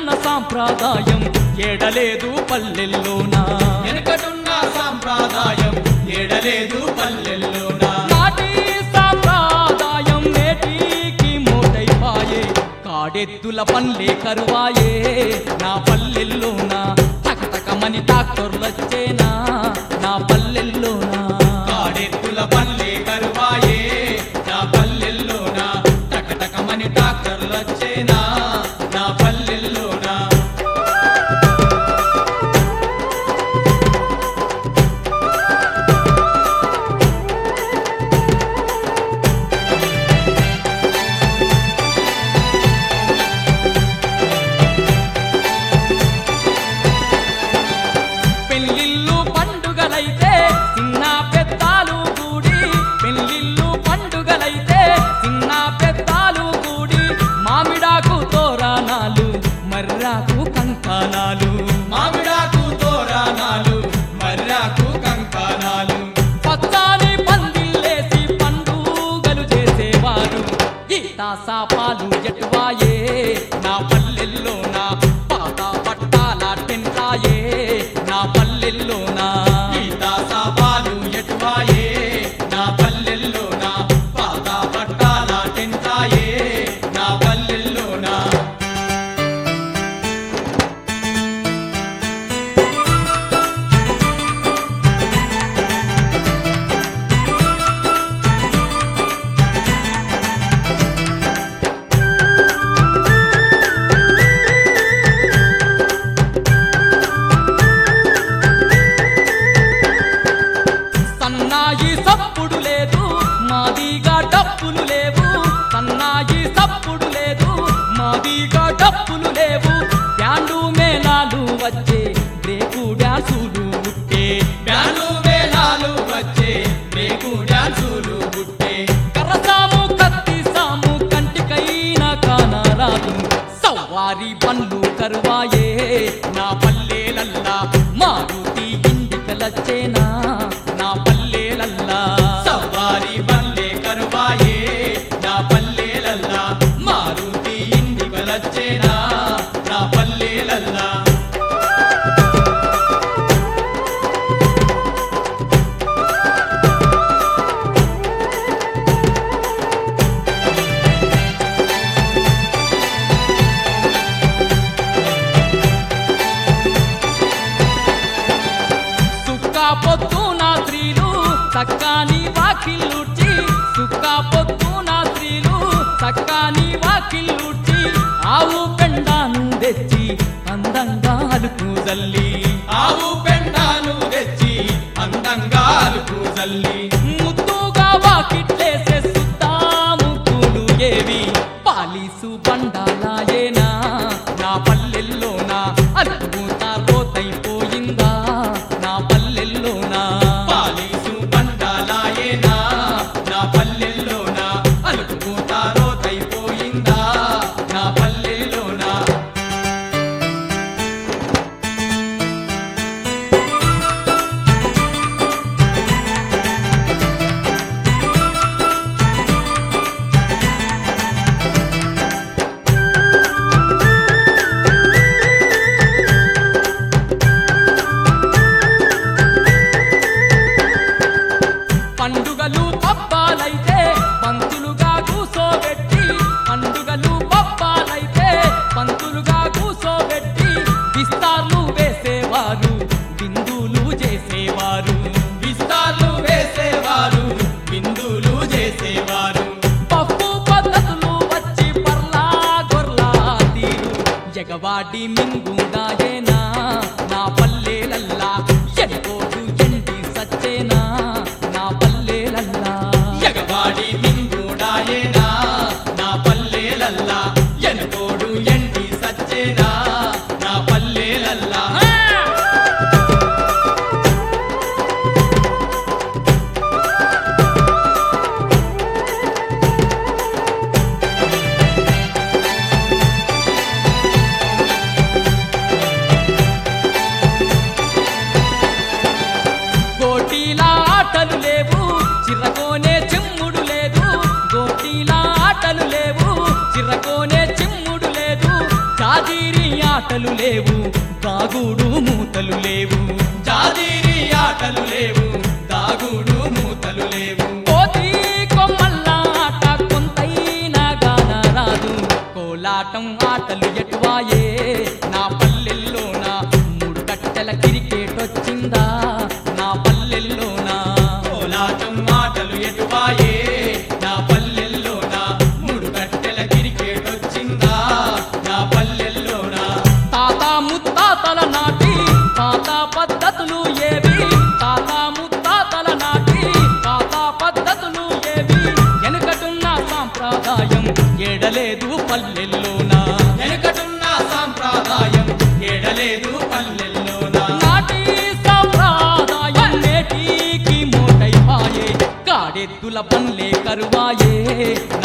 వెనకటున్న సాంప్రదాయం ఏడలేదు పల్లెల్లోనా వెనుకటున్న సాంప్రదాయం ఏడలేదు పల్లెల్లోనా నాటి సాంప్రదాయం నేటికి మోటైపాయే కాడెద్దుల పల్లె కరువాయే నా పల్లెల్లోనా టకటకమని డాక్టర్లొచ్చేనా నా పల్లెల్లోనా కాడెత్తుల పల్లె కరువాయే నా పల్లెల్లోనా టకటకమని డాక్టర్లు వచ్చేనా నా పల్లెల్లోనా పెళ్ళిళ్ళు పండుగలైతే చిన్న పెద్దాలు కూడి పెళ్ళిళ్ళు పండుగలైతే చిన్న పెద్దాలు కూడి మామిడాకు తోరణాలు మర్రాకు కంకణాలు మామిడాకు తోరణాలు మర్రాకు కంకణాలు పచ్చాని పందిల్లేసి పండుగలు చేసేవారు ఈత సాపాలు ఎటువాయే నా పల్లెల్లో నా పాత పట్టాల టెంటాయే నా పల్లెల్లో నా గీత సాపాలు ఎటువాయే నా పల్లెల్లోనా పాత పట్టాల టెంటాయే నా పల్లెల్లోనా సన్నాయి సప్పుడు లేదు మాదిగా డప్పులు లేవు సన్నాయి సప్పుడు లేదు మాదిగా డప్పులు లేవు బ్యాండు మేళాలు వచ్చే బ్రేకు డ్యాన్సులు పుట్టే బ్యాను వేలాలు వచ్చే రేగు డ్యాన్సులు పుట్టే కర్రసాము కత్తి సాము కంటికైన కానరాదు సవ్వారి బండ్లు కరువాయే నా పల్లెలల్లా మారుతి ఇంటికలచ్చేనా నా పల్లెలల్లా సవారి బండ్లే కరువాయే నా పల్లెలల్లా మారుతి ఇంటి వచ్చేనా నా పల్లెలల్లా సుక్క పొద్దున స్త్రీలు చక్కాని వాకిల్లుడ్చి సుక్క పొద్దున స్త్రీలు చక్కాని వాకిల్లుడ్చి ఆవు పెండాను తెచ్చి అందంగా అలుకు జల్లి ఆవు పెండాలు తెచ్చి అందంగా అలుకు జల్లి ముద్దుగా వాకిట్లేసే సుద్దా ముగ్గులు ఏవి పాలీసు బండాలాయేనా నా పల్లెల్లోనా అలుగుతా రోతైపోయిందా నా పల్లెల్లోనా పాలీసు బండాలాయేనా నా పల్లెల్లోనా అలుకుతారో తైపోయిందా నా పల్లెల్లోనా పండుగలు పబ్బాలైతే పంతులుగా కూసోబెట్టి పండుగలు పబ్బాలైతే పంతులుగా కూసోబెట్టి విస్తార్లు వేసేవారు బిందులు చేసేవారు విస్తార్లు వేసేవారు బిందులు చేసేవారు పప్పు పద్ధతులు వచ్చి పర్లా గొర్లా తీరు జగవాడి మింగుందాయేనా నా పల్లెలల్లా ఎనుకోడు ఎండి సచ్చేనా నా పల్లెలల్లా ఎగవాడి మింగుడాయేనా నా పల్లెలల్లా ఎనుకోడు ఎండి సచ్చేనా నా పల్లెలల్లా కోటిలా ఆటలు లేవు దాగుడు మూతలు లేవు జాతీరి ఆటలు లేవు దాగుడు మూతలు లేవు కోతి కొమ్మల్లాట కొంతైనా గాన రాదు కోలాటం ఆటలు ఎటువాయే నా పల్లెల్లోన మూడు కట్టెల క్రికెట్ వచ్చిందా నా పల్లెల్లోన కోలాటం మాటలు ఎటువాయే నా పల్లెల్లోన మూడు కట్టెల క్రికెట్ వచ్చిందా నా పల్లెల్లోన తాత ముత్తాతల నాటి తాత పద్ధతులు ఏవి తాత ముత్తాతల నాటి తాత పద్ధతులు ఏవి వెనుకటున్న సాంప్రదాయం ఏడలేదు పల్లెల్లోన వెనుకటున్న సాంప్రదాయం ఎడలేదు పల్లెల్లోన నాటి సాంప్రదాయం నేటికి మోటైపాయే కాడెద్దుల పల్లె కరువాయే